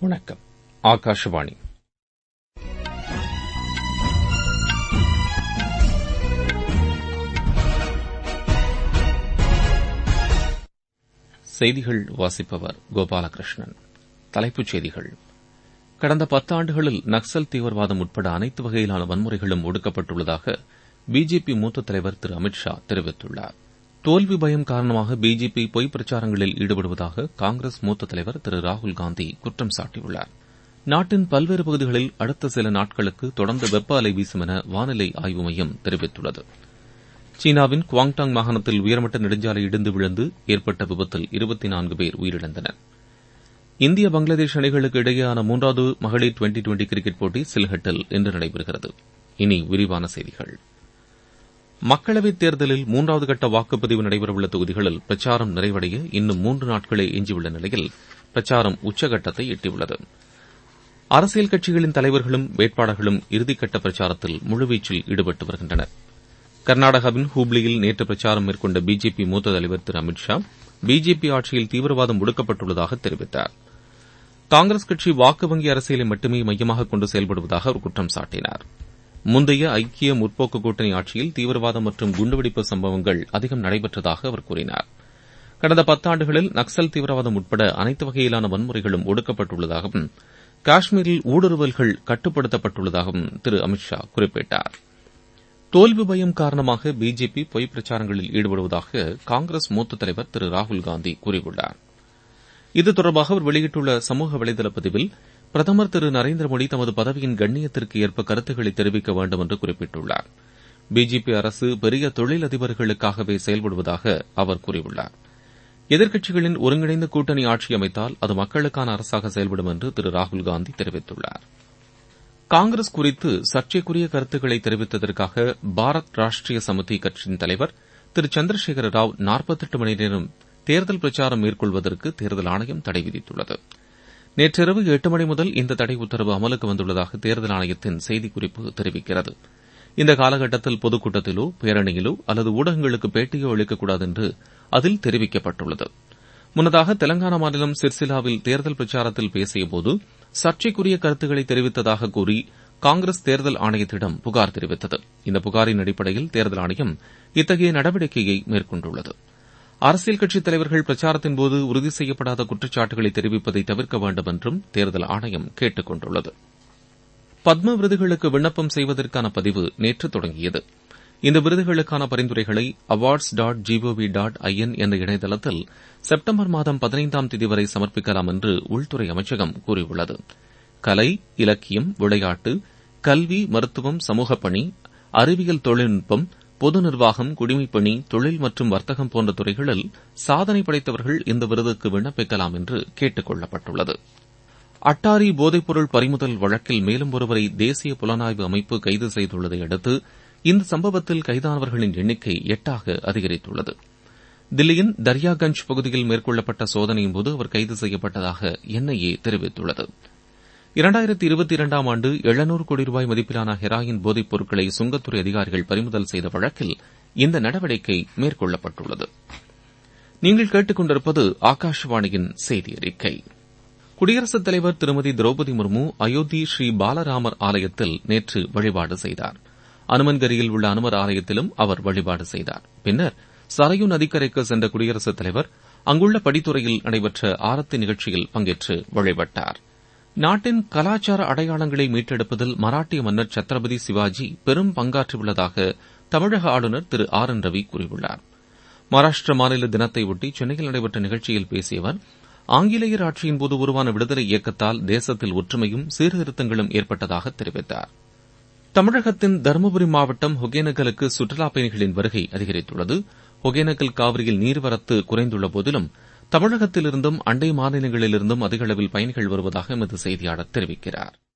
வணக்கம் ஆகாஷவாணி செய்திகள் வாசிப்பவர் கோபாலகிருஷ்ணன் தலைப்புச் செய்திகள் கடந்த பத்தாண்டுகளில் நக்சல் தீவிரவாதம் உட்பட அனைத்து வகையிலான வன்முறைகளும் ஒடுக்கப்பட்டுள்ளதாக பிஜேபி மூத்த தலைவர் திரு அமித் ஷா தெரிவித்துள்ளார் தோல்வி பயம் காரணமாக பிஜேபி பொய் பிரச்சாரங்களில் ஈடுபடுவதாக காங்கிரஸ் மூத்த தலைவர் திரு ராகுல்காந்தி குற்றம் சாட்டியுள்ளார் நாட்டின் பல்வேறு பகுதிகளில் அடுத்த சில நாட்களுக்கு தொடர்ந்து வெப்ப அலை வீசும் என வானிலை ஆய்வு மையம் தெரிவித்துள்ளது சீனாவின் குவாங்டாங் மாகாணத்தில் உயர்மட்ட நெடுஞ்சாலை இடிந்து விழுந்து ஏற்பட்ட விபத்தில் இருபத்தி நான்கு பேர் உயிரிழந்தனர் இந்திய பங்களாதேஷ் அணிகளுக்கு இடையேயான மூன்றாவது மகளிர் டுவெண்டி டுவெண்டி கிரிக்கெட் போட்டி சில்ஹட்டில் இன்று நடைபெறுகிறது இனி விரிவான செய்திகள் மக்களவைத் தேர்தலில் மூன்றாவது கட்ட வாக்குப்பதிவு நடைபெறவுள்ள தொகுதிகளில் பிரச்சாரம் நிறைவடைய இன்னும் மூன்று நாட்களே எஞ்சியுள்ள நிலையில் பிரச்சாரம் உச்சகட்டத்தை எட்டியுள்ளது அரசியல் கட்சிகளின் தலைவர்களும் வேட்பாளர்களும் இறுதிக்கட்ட பிரச்சாரத்தில் முழுவீச்சில் ஈடுபட்டு வருகின்றனர் கர்நாடகாவின் ஹூப்ளியில் நேற்று பிரச்சாரம் மேற்கொண்ட பிஜேபி மூத்த தலைவர் திரு அமித் ஷா பிஜேபி ஆட்சியில் தீவிரவாதம் ஒடுக்கப்பட்டுள்ளதாக தெரிவித்தார் காங்கிரஸ் கட்சி வாக்கு வங்கி அரசியலை மட்டுமே மையமாக கொண்டு செயல்படுவதாக அவர் குற்றம் சாட்டினார் முந்தைய ஐக்கிய முற்போக்கு கூட்டணி ஆட்சியில் தீவிரவாதம் மற்றும் குண்டுவெடிப்பு சம்பவங்கள் அதிகம் நடைபெற்றதாக அவர் கூறினார் கடந்த பத்தாண்டுகளில் நக்சல் தீவிரவாதம் உட்பட அனைத்து வகையிலான வன்முறைகளும் ஒடுக்கப்பட்டுள்ளதாகவும் காஷ்மீரில் ஊடுருவல்கள் கட்டுப்படுத்தப்பட்டுள்ளதாகவும் திரு அமித் ஷா குறிப்பிட்டார் தோல்வி பயம் காரணமாக பிஜேபி பொய் பிரச்சாரங்களில் ஈடுபடுவதாக காங்கிரஸ் மூத்த தலைவர் திரு ராகுல்காந்தி கூறியுள்ளார் இது தொடர்பாக அவர் வெளியிட்டுள்ள சமூக வலைதள பதிவில் பிரதமர் திரு நரேந்திர மோடி தமது பதவியின் கண்ணியத்திற்கு ஏற்ப கருத்துக்களை தெரிவிக்க வேண்டும் என்று குறிப்பிட்டுள்ளார் பிஜேபி அரசு பெரிய தொழிலதிபர்களுக்காகவே செயல்படுவதாக அவர் கூறியுள்ளார் எதிர்க்கட்சிகளின் ஒருங்கிணைந்த கூட்டணி ஆட்சி அமைத்தால் அது மக்களுக்கான அரசாக செயல்படும் என்று திரு ராகுல்காந்தி தெரிவித்துள்ளார் காங்கிரஸ் குறித்து சர்ச்சைக்குரிய கருத்துக்களை தெரிவித்ததற்காக பாரத் ராஷ்டிரிய சமிதி கட்சியின் தலைவர் திரு சந்திரசேகர ராவ் நாற்பத்தெட்டு மணி நேரம் தேர்தல் பிரச்சாரம் மேற்கொள்வதற்கு தேர்தல் ஆணையம் தடை விதித்துள்ளது நேற்றிரவு எட்டு மணி முதல் இந்த தடை உத்தரவு அமலுக்கு வந்துள்ளதாக தேர்தல் ஆணையத்தின் செய்திக்குறிப்பு தெரிவிக்கிறது இந்த காலகட்டத்தில் பொதுக்கூட்டத்திலோ பேரணியிலோ அல்லது ஊடகங்களுக்கு பேட்டியோ அளிக்கக்கூடாது என்று அதில் தெரிவிக்கப்பட்டுள்ளது முன்னதாக தெலங்கானா மாநிலம் சிர்சிலாவில் தேர்தல் பிரச்சாரத்தில் பேசியபோது சர்ச்சைக்குரிய கருத்துக்களை தெரிவித்ததாக கூறி காங்கிரஸ் தேர்தல் ஆணையத்திடம் புகார் தெரிவித்தது இந்த புகாரின் அடிப்படையில் தேர்தல் ஆணையம் இத்தகைய நடவடிக்கையை மேற்கொண்டுள்ளது அரசியல் கட்சித் தலைவர்கள் பிரச்சாரத்தின்போது உறுதி செய்யப்படாத குற்றச்சாட்டுகளை தெரிவிப்பதை தவிர்க்க வேண்டும் என்றும் தேர்தல் ஆணையம் கேட்டுக் கொண்டுள்ளது பத்ம விருதுகளுக்கு விண்ணப்பம் செய்வதற்கான பதிவு நேற்று தொடங்கியது இந்த விருதுகளுக்கான பரிந்துரைகளை awards dot GOV dot IN என்ற இணையதளத்தில் செப்டம்பர் மாதம் பதினைந்தாம் தேதி வரை சமர்ப்பிக்கலாம் என்று உள்துறை அமைச்சகம் கூறியுள்ளது கலை இலக்கியம் விளையாட்டு கல்வி மருத்துவம் சமூகப் பணி அறிவியல் தொழில்நுட்பம் பொது நிர்வாகம் குடிமைப்பணி தொழில் மற்றும் வர்த்தகம் போன்ற துறைகளில் சாதனை படைத்தவர்கள் இந்த விருதுக்கு விண்ணப்பிக்கலாம் என்று கேட்டுக் கொள்ளப்பட்டுள்ளது அட்டாரி போதைப்பொருள் பறிமுதல் வழக்கில் மேலும் ஒருவரை தேசிய புலனாய்வு அமைப்பு கைது செய்துள்ளதை அடுத்து இந்த சம்பவத்தில் கைதானவர்களின் எண்ணிக்கை எட்டாக அதிகரித்துள்ளது தில்லியின் தர்யாகஞ்ச் பகுதியில் மேற்கொள்ளப்பட்ட சோதனையின்போது அவர் கைது செய்யப்பட்டதாக என்ஐஏ தெரிவித்துள்ளது இரண்டாயிரத்தி இருபத்தி இரண்டாம் ஆண்டு எழுநூறு கோடி ரூபாய் மதிப்பிலான ஹெராயின் போதைப் பொருட்களை சுங்கத்துறை அதிகாரிகள் பறிமுதல் செய்த வழக்கில் இந்த நடவடிக்கை மேற்கொள்ளப்பட்டுள்ளது நீங்கள் கேட்டுக் கொண்டிருப்பது ஆகாஷவாணியின் செய்தி அறிக்கை குடியரசுத் தலைவர் திருமதி திரௌபதி முர்மு அயோத்தி ஸ்ரீ பாலராமர் ஆலயத்தில் நேற்று வழிபாடு செய்தார் அனுமன்கரியில் உள்ள அனுமர் ஆலயத்திலும் அவர் வழிபாடு செய்தார் பின்னர் சரையு நதிக்கரைக்கு சென்ற குடியரசுத் தலைவர் அங்குள்ள படித்துறையில் நடைபெற்ற ஆரத்தி நிகழ்ச்சியில் பங்கேற்று வழிபட்டார் நாட்டின் கலாச்சார அடையாளங்களை மீட்டெடுப்பதில் மராட்டிய மன்னர் சத்ரபதி சிவாஜி பெரும் பங்காற்றியுள்ளதாக தமிழக ஆளுநர் திரு ஆர் என் ரவி கூறியுள்ளார் மகாராஷ்டிர மாநில தினத்தையொட்டி சென்னையில் நடைபெற்ற நிகழ்ச்சியில் பேசிய அவர் ஆங்கிலேயர் ஆட்சியின்போது உருவான விடுதலை இயக்கத்தால் தேசத்தில் ஒற்றுமையும் சீர்திருத்தங்களும் ஏற்பட்டதாக தெரிவித்தார் தமிழகத்தின் தருமபுரி மாவட்டம் ஒகேனக்கலுக்கு சுற்றுலாப் பயணிகளின் வருகை அதிகரித்துள்ளது ஒகேனக்கல் காவிரியில் நீர்வரத்து குறைந்துள்ள போதிலும் தமிழகத்திலிருந்தும் அண்டை மாநிலங்களிலிருந்தும் அதிக அளவில் பயணிகள் வருவதாக எமது செய்தியாளர் தெரிவிக்கிறார்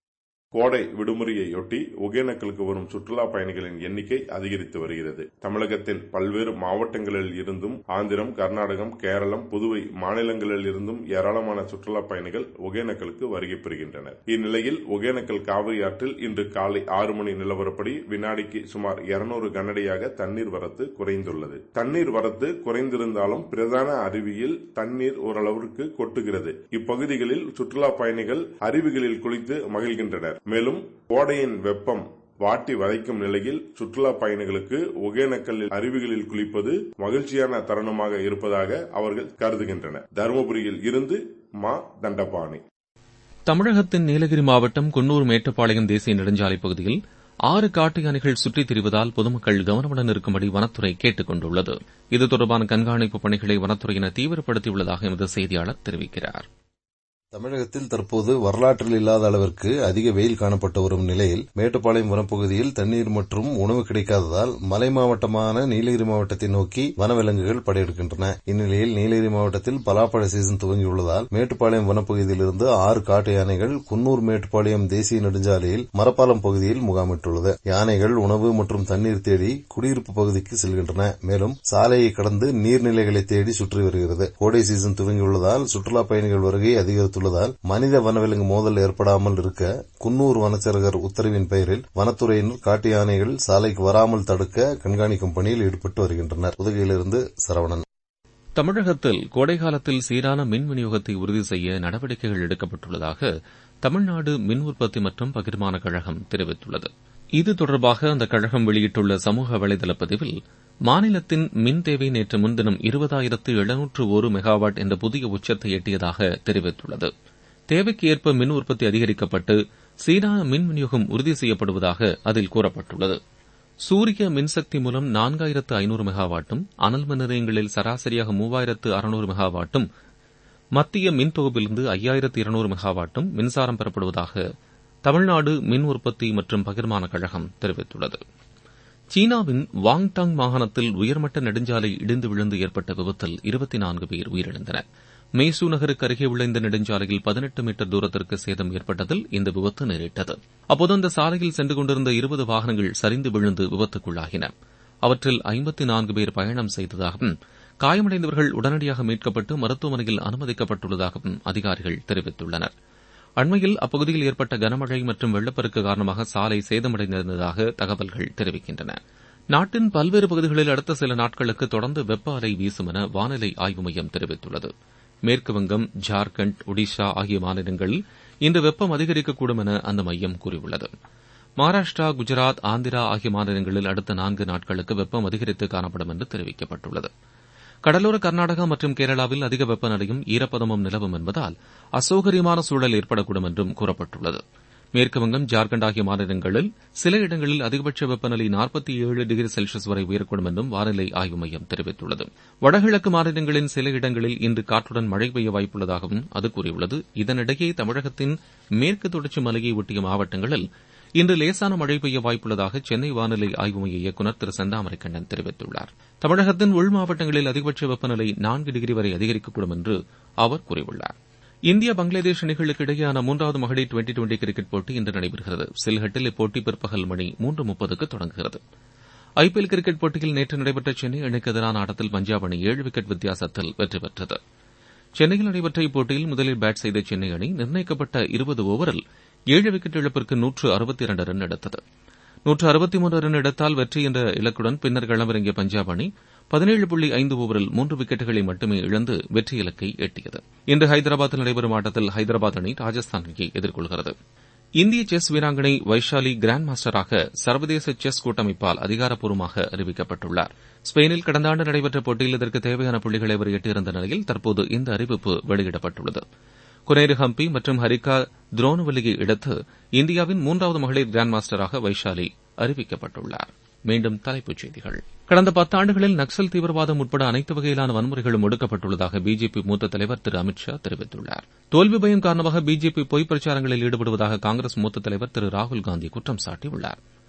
கோடை விடுமுறையொட்டி ஒகேனக்கலுக்கு வரும் சுற்றுலா பயணிகளின் எண்ணிக்கை அதிகரித்து வருகிறது தமிழகத்தின் பல்வேறு மாவட்டங்களில் இருந்தும் ஆந்திரம் கர்நாடகம் கேரளம் புதுவை மாநிலங்களில் இருந்தும் ஏராளமான சுற்றுலா பயணிகள் ஒகேனக்கலுக்கு வருகை பெறுகின்றனர் இந்நிலையில் ஒகேனக்கல் காவிரி ஆற்றில் இன்று காலை ஆறு மணி நிலவரப்படி வினாடிக்கு சுமார் இருநூறு கனடியாக தண்ணீர் வரத்து குறைந்துள்ளது தண்ணீர் வரத்து குறைந்திருந்தாலும் பிரதான அருவியில் தண்ணீர் ஓரளவிற்கு கொட்டுகிறது இப்பகுதிகளில் சுற்றுலா பயணிகள் அருவிகளில் குளித்து மகிழ்கின்றனர் மேலும் கோடையின் வெப்பம் வாட்டி வதைக்கும் நிலையில் சுற்றுலா பயணிகளுக்கு ஒகேனக்கல்லில் அருவிகளில் குளிப்பது மகிழ்ச்சியான தருணமாக இருப்பதாக அவர்கள் கருதுகின்றனர் தருமபுரியில் இருந்து மா தண்டபாணி தமிழகத்தின் நீலகிரி மாவட்டம் குன்னூர் மேட்டுப்பாளையம் தேசிய நெடுஞ்சாலை பகுதியில் ஆறு காட்டு யானைகள் சுற்றித் திரிவதால் பொதுமக்கள் கவனமுடன் இருக்கும்படி வனத்துறை கேட்டுக் கொண்டுள்ளது இது தொடர்பான கண்காணிப்பு பணிகளை வனத்துறையினர் தீவிரப்படுத்தியுள்ளதாக எமது செய்தியாளர் தெரிவிக்கிறார் தமிழகத்தில் தற்போது வரலாற்றில் இல்லாத அளவிற்கு அதிக வெயில் காணப்பட்டு வரும் நிலையில் மேட்டுப்பாளையம் வனப்பகுதியில் தண்ணீர் மற்றும் உணவு கிடைக்காததால் மலை மாவட்டமான நீலகிரி மாவட்டத்தை நோக்கி வனவிலங்குகள் படையெடுக்கின்றன இந்நிலையில் நீலகிரி மாவட்டத்தில் பலாப்பழ சீசன் துவங்கியுள்ளதால் மேட்டுப்பாளையம் வனப்பகுதியிலிருந்து ஆறு காட்டு யானைகள் குன்னூர் மேட்டுப்பாளையம் தேசிய நெடுஞ்சாலையில் மரப்பாலம் பகுதியில் முகாமிட்டுள்ளது யானைகள் உணவு மற்றும் தண்ணீர் தேடி குடியிருப்பு பகுதிக்கு செல்கின்றன மேலும் சாலையை கடந்து நீர்நிலைகளை தேடி சுற்றி வருகிறது கோடை சீசன் துவங்கியுள்ளதால் சுற்றுலா பயணிகள் வருகை அதிகரித்துள்ளது உள்ளதால் மனித வனவிலங்கு மோதல் ஏற்படாமல் இருக்க குன்னூர் வனச்சரகர் உத்தரவின் பெயரில் வனத்துறையினர் காட்டு யானைகள் சாலைக்கு வராமல் தடுக்க கண்காணிக்கும் பணியில் ஈடுபட்டு வருகின்றனர் உதகையிலிருந்து சரவணன் தமிழகத்தில் கோடைக்காலத்தில் சீரான மின் விநியோகத்தை உறுதி செய்ய நடவடிக்கைகள் எடுக்கப்பட்டுள்ளதாக தமிழ்நாடு மின் உற்பத்தி மற்றும் பகிர்மான கழகம் தெரிவித்துள்ளது இது தொடர்பாக அந்த கழகம் வெளியிட்டுள்ள சமூக வலைதள பதிவில் மாநிலத்தின் மின் தேவை நேற்று முன்தினம் இருபதாயிரத்து எழுநூற்று ஒரு மெகாவாட் என்ற புதிய உச்சத்தை எட்டியதாக தெரிவித்துள்ளது தேவைக்கு ஏற்ப மின் உற்பத்தி அதிகரிக்கப்பட்டு சீரான மின் விநியோகம் உறுதி செய்யப்படுவதாக அதில் கூறப்பட்டுள்ளது சூரிய மின்சக்தி மூலம் நான்காயிரத்து ஐநூறு மெகாவாட்டும் அனல் மின் நிலையங்களில் சராசரியாக மூவாயிரத்து அறுநூறு மெகாவாட்டும் மத்திய மின் தொகுப்பிலிருந்து ஐயாயிரத்து இருநூறு மெகாவாட்டும் மின்சாரம் பெறப்படுவதாக தமிழ்நாடு மின் உற்பத்தி மற்றும் பகிர்மான கழகம் தெரிவித்துள்ளது சீனாவின் வாங்டாங் மாகாணத்தில் உயர்மட்ட நெடுஞ்சாலை இடிந்து விழுந்து ஏற்பட்ட விபத்தில் இருபத்தி நான்கு பேர் உயிரிழந்தனர் மேசு நகருக்கு அருகே உள்ள இந்த நெடுஞ்சாலையில் பதினெட்டு மீட்டர் தூரத்திற்கு சேதம் ஏற்பட்டதில் இந்த விபத்து நேரிட்டது அப்போது அந்த சாலையில் சென்று கொண்டிருந்த இருபது வாகனங்கள் சரிந்து விழுந்து விபத்துக்குள்ளாகின அவற்றில் ஐம்பத்தி நான்கு பேர் பயணம் செய்ததாகவும் காயமடைந்தவர்கள் உடனடியாக மீட்கப்பட்டு மருத்துவமனையில் அனுமதிக்கப்பட்டுள்ளதாகவும் அதிகாரிகள் தெரிவித்துள்ளனர் அண்மையில் அப்பகுதியில் ஏற்பட்ட கனமழை மற்றும் வெள்ளப்பெருக்கு காரணமாக சாலை சேதமடைந்திருந்ததாக தகவல்கள் தெரிவிக்கின்றன நாட்டின் பல்வேறு பகுதிகளில் அடுத்த சில நாட்களுக்கு தொடர்ந்து வெப்ப அலை வீசும் என வானிலை ஆய்வு மையம் தெரிவித்துள்ளது மேற்குவங்கம் ஜார்க்கண்ட் ஒடிஷா ஆகிய மாநிலங்களில் இன்று வெப்பம் அதிகரிக்கக்கூடும் என அந்த மையம் கூறியுள்ளது மகாராஷ்டிரா குஜராத் ஆந்திரா ஆகிய மாநிலங்களில் அடுத்த நான்கு நாட்களுக்கு வெப்பம் அதிகரித்து காணப்படும் என்று தெரிவிக்கப்பட்டுள்ளது கடலோர கர்நாடகா மற்றும் கேரளாவில் அதிக வெப்பநிலையும் ஈரப்பதமும் நிலவும் என்பதால் அசௌகரியமான சூழல் ஏற்படக்கூடும் என்றும் கூறப்பட்டுள்ளது மேற்குவங்கம் ஜார்க்கண்ட் ஆகிய மாநிலங்களில் சில இடங்களில் அதிகபட்ச வெப்பநிலை நாற்பத்தி ஏழு டிகிரி செல்சியஸ் வரை உயரக்கூடும் என்றும் வானிலை ஆய்வு மையம் தெரிவித்துள்ளது வடகிழக்கு மாநிலங்களின் சில இடங்களில் இன்று காற்றுடன் மழை பெய்ய வாய்ப்புள்ளதாகவும் அது கூறியுள்ளது இதனிடையே தமிழகத்தின் மேற்கு தொடர்ச்சி மலையை ஒட்டிய மாவட்டங்களில் இன்று லேசான மழை பெய்ய வாய்ப்புள்ளதாக சென்னை வானிலை ஆய்வு மைய இயக்குநர் திரு செந்தாமரைக்கண்ணன் தெரிவித்துள்ளார் தமிழகத்தின் உள் மாவட்டங்களில் அதிகபட்ச வெப்பநிலை நான்கு டிகிரி வரை அதிகரிக்கக்கூடும் என்று அவர் கூறியுள்ளார் இந்தியா பங்களாதேஷ் அணிகளுக்கு இடையேயான மூன்றாவது மகளிர் டுவெண்டி டுவெண்டி கிரிக்கெட் போட்டி இன்று நடைபெறுகிறது சில்ஹட்டில் இப்போட்டி பிற்பகல் மணி மூன்று முப்பதுக்கு தொடங்குகிறது ஐபிஎல் கிரிக்கெட் போட்டியில் நேற்று நடைபெற்ற சென்னை அணிக்கு எதிரான ஆட்டத்தில் பஞ்சாப் அணி ஏழு விக்கெட் வித்தியாசத்தில் வெற்றி பெற்றது சென்னையில் நடைபெற்ற இப்போட்டியில் முதலில் பேட் செய்த சென்னை அணி நிர்ணயிக்கப்பட்ட இருபது ஓவரில் ஏழு விக்கெட் இழப்பிற்கு நூற்று அறுபத்தி இரண்டு ரன் எடுத்தது நூற்று அறுபத்தி மூன்று ரன் எடுத்தால் வெற்றி என்ற இலக்குடன் பின்னர் களமிறங்கிய பஞ்சாப் அணி பதினேழு புள்ளி ஐந்து ஓவரில் மூன்று விக்கெட்டுகளை மட்டுமே இழந்து வெற்றி இலக்கை எட்டியது இன்று ஹைதராபாத்தில் நடைபெறும் ஆட்டத்தில் ஹைதராபாத் அணி ராஜஸ்தான் அணியை எதிர்கொள்கிறது இந்திய செஸ் வீராங்கனை வைஷாலி கிராண்ட் மாஸ்டராக சர்வதேச செஸ் கூட்டமைப்பால் அதிகாரப்பூர்வமாக அறிவிக்கப்பட்டுள்ளார் ஸ்பெயினில் கடந்த ஆண்டு நடைபெற்ற போட்டியில் இதற்கு தேவையான புள்ளிகளை அவர் எட்டியிருந்த நிலையில் தற்போது இந்த அறிவிப்பு வெளியிடப்பட்டுள்ளது குனேரு ஹம்பி மற்றும் ஹரிகா துரோனுவலியை அடுத்து இந்தியாவின் மூன்றாவது மகளிர் கிராண்ட் மாஸ்டராக வைஷாலி அறிவிக்கப்பட்டுள்ளார் மீண்டும் தலைப்புச் செய்திகள் கடந்த பத்தாண்டுகளில் நக்சல் தீவிரவாதம் உட்பட அனைத்து வகையிலான வன்முறைகளும் ஒடுக்கப்பட்டுள்ளதாக பிஜேபி மூத்த தலைவர் திரு அமித் ஷா தெரிவித்துள்ளார் தோல்வி பயம் காரணமாக பிஜேபி பொய் பிரச்சாரங்களில் ஈடுபடுவதாக காங்கிரஸ் மூத்த தலைவர் திரு ராகுல் காந்தி குற்றம் சாட்டியுள்ளார்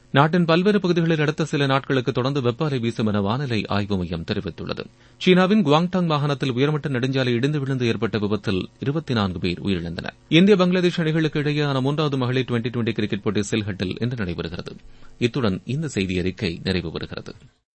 நாட்டின் பல்வேறு பகுதிகளில் அடுத்த சில நாட்களுக்கு தொடர்ந்து வெப்ப அலை வீசும் என வானிலை ஆய்வு மையம் தெரிவித்துள்ளது சீனாவின் குவாங்டாங் மாகாணத்தில் உயர்மட்ட நெடுஞ்சாலை இடிந்து விழுந்து ஏற்பட்ட விபத்தில் இருபத்தி நான்கு பேர் உயிரிழந்தனர் இந்திய பங்களாதேஷ் அணிகளுக்கு இடையேயான மூன்றாவது மகளிர் டுவெண்டி டுவெண்டி கிரிக்கெட் போட்டி சில்ஹட்டில் இன்று நடைபெறுகிறது இத்துடன் இந்த செய்தி அறிக்கை நிறைவு பெறுகிறது